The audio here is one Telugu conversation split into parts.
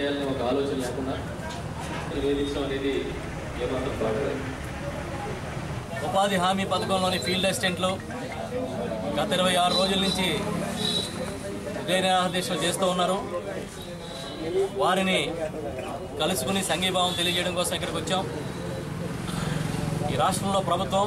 చేయాలనే ఒక ఆలోచన లేకుండా నివేదించడం అనేది ఏమాత్రం బాగలేదు ఉపాధి హామీ పథకంలోని ఫీల్డ్ అసిస్టెంట్లు గత ఇరవై ఆరు రోజుల నుంచి విజయనిర్దేశం చేస్తూ ఉన్నారు వారిని కలుసుకుని సంఘీభావం తెలియజేయడం కోసం ఇక్కడికి వచ్చాం ఈ రాష్ట్రంలో ప్రభుత్వం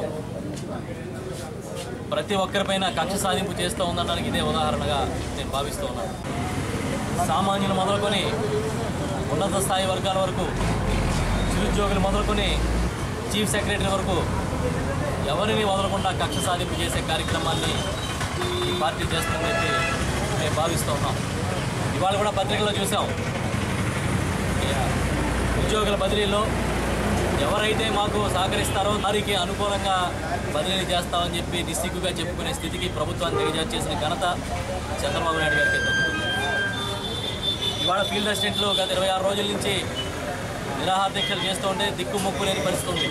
ప్రతి ఒక్కరిపైన కక్ష సాధింపు చేస్తూ ఉందనడానికి ఇదే ఉదాహరణగా నేను భావిస్తూ ఉన్నాను సామాన్యులు మొదలుకొని ఉన్నత స్థాయి వర్గాల వరకు నిరుద్యోగులు మొదలుకొని చీఫ్ సెక్రటరీ వరకు ఎవరిని వదలకుండా కక్ష సాధింపు చేసే కార్యక్రమాన్ని ఈ పార్టీ చేస్తుందని చెప్పి మేము భావిస్తూ ఉన్నాం ఇవాళ కూడా పత్రికలో చూసాం ఈ ఉద్యోగుల బదిలీలో ఎవరైతే మాకు సహకరిస్తారో వారికి అనుకూలంగా బదిలీ చేస్తామని చెప్పి నిస్సిగ్గుగా చెప్పుకునే స్థితికి ప్రభుత్వాన్ని దిగజారు చేసిన ఘనత చంద్రబాబు నాయుడు గారికి దక్కుతుంది ఇవాళ ఫీల్డ్ అసిస్టెంట్లు గత ఇరవై ఆరు రోజుల నుంచి నిరాహార దీక్షలు చేస్తూ ఉంటే దిక్కు మొక్కు లేని పరిస్థితి ఉంది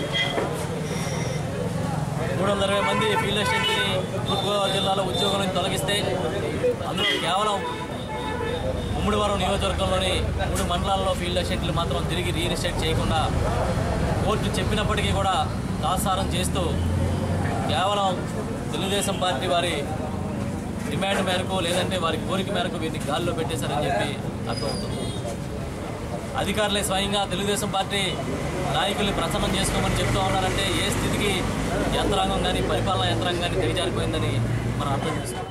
మూడు వందల ఇరవై మంది ఫీల్డ్ అసిస్టెంట్ని తూర్పుగోదావరి జిల్లాలో ఉద్యోగం నుంచి తొలగిస్తే అందులో కేవలం ఉమ్మడివరం నియోజకవర్గంలోని మూడు మండలాల్లో ఫీల్డ్ అసిస్టెంట్లు మాత్రం తిరిగి రీఇన్స్టేట్ చేయకుండా కోర్టు చెప్పినప్పటికీ కూడా తాసారం చేస్తూ కేవలం తెలుగుదేశం పార్టీ వారి డిమాండ్ మేరకు లేదంటే వారి కోరిక మేరకు వీరిని గాల్లో పెట్టేశారని చెప్పి అర్థమవుతుంది అధికారులే స్వయంగా తెలుగుదేశం పార్టీ నాయకుల్ని ప్రసన్నం చేసుకోమని చెప్తూ ఉన్నారంటే ఏ స్థితికి యంత్రాంగం కానీ పరిపాలనా యంత్రాంగం కానీ దిగజారిపోయిందని మనం అర్థం చేసుకోవాలి